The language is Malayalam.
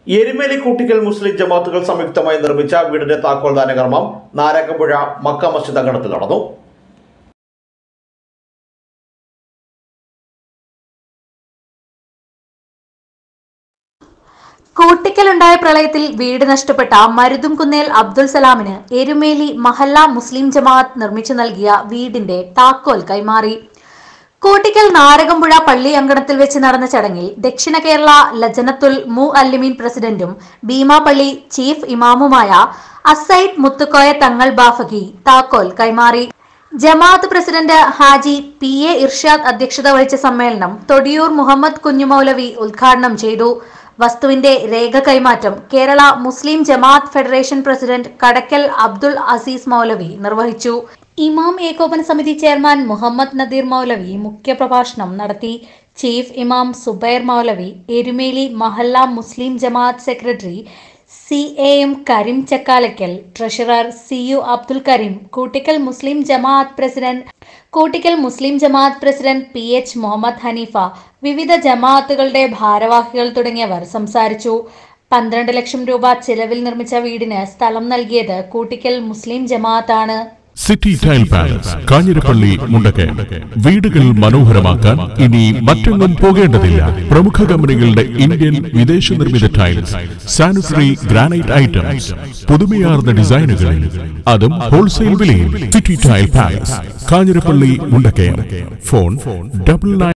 എരുമേലി കൂട്ടിക്കൽ മുസ്ലിം ജമാത്തുകൾ സംയുക്തമായി നിർമ്മിച്ച വീടിന്റെ താക്കോൽദാന കർമ്മം നാരായണപ്പുഴ മക്ക മസ്ജിദ് അങ്കണത്തിൽ നടന്നു കൂട്ടിക്കലുണ്ടായ പ്രളയത്തിൽ വീട് നഷ്ടപ്പെട്ട മരുതും കുന്നേൽ അബ്ദുൽ സലാമിന് എരുമേലി മഹല്ല മുസ്ലിം ജമാഅത്ത് നിർമ്മിച്ചു നൽകിയ വീടിന്റെ താക്കോൽ കൈമാറി കൂട്ടിക്കൽ നാരകമ്പുഴ പള്ളി അങ്കണത്തിൽ വെച്ച് നടന്ന ചടങ്ങിൽ ദക്ഷിണ കേരള ലജനത്തുൽ മു അല്ലിമീൻ പ്രസിഡന്റും ഭീമാപള്ളി ചീഫ് ഇമാമുമായ അസൈദ് മുത്തുക്കോയ തങ്ങൾ ബാഫഖി താക്കോൽ കൈമാറി ജമാഅത്ത് പ്രസിഡന്റ് ഹാജി പി എ ഇർഷാദ് അധ്യക്ഷത വഹിച്ച സമ്മേളനം തൊടിയൂർ മുഹമ്മദ് കുഞ്ഞുമൗലവി ഉദ്ഘാടനം ചെയ്തു വസ്തുവിന്റെ രേഖ കൈമാറ്റം കേരള മുസ്ലിം ജമാഅത്ത് ഫെഡറേഷൻ പ്രസിഡന്റ് കടക്കൽ അബ്ദുൾ അസീസ് മൗലവി നിർവഹിച്ചു ഇമാം ഏകോപന സമിതി ചെയർമാൻ മുഹമ്മദ് നദീർ മൗലവി മുഖ്യപ്രഭാഷണം നടത്തി ചീഫ് ഇമാം സുബൈർ മൗലവി എരുമേലി മഹല്ല മുസ്ലിം ജമാഅത്ത് secretary C A M Kareem Chakkalakkal treasurer C U Abdul Kareem Koottickal Muslim ജമാഅത്ത് പ്രസിഡന്റ് കൂട്ടിക്കൽ മുസ്ലിം ജമാഅത്ത് president P H Muhammad Haneefa വിവിധ ജമാഅത്തുകളുടെ ഭാരവാഹികൾ തുടങ്ങിയവർ സംസാരിച്ചു പന്ത്രണ്ട് ലക്ഷം രൂപ ചിലവിൽ നിർമ്മിച്ച വീടിന് സ്ഥലം നൽകിയത് കൂട്ടിക്കൽ മുസ്ലിം ജമാഅത്താണ് city tile palace Kanjirappally Mundakayam വീടുകൾ മനോഹരമാക്കാൻ ഇനി മറ്റെങ്ങും പോകേണ്ടതില്ല പ്രമുഖ കമ്പനികളുടെ ഇന്ത്യൻ വിദേശ നിർമ്മിത ടൈൽസ് സാനിറ്ററി ഗ്രാനൈറ്റ് ഐറ്റംസ് പുതുമയാർന്ന ഡിസൈനുകളിൽ അതും ഹോൾസെയിൽ വിലയിൽ city tile palace Kanjirappally Mundakayam phone double nine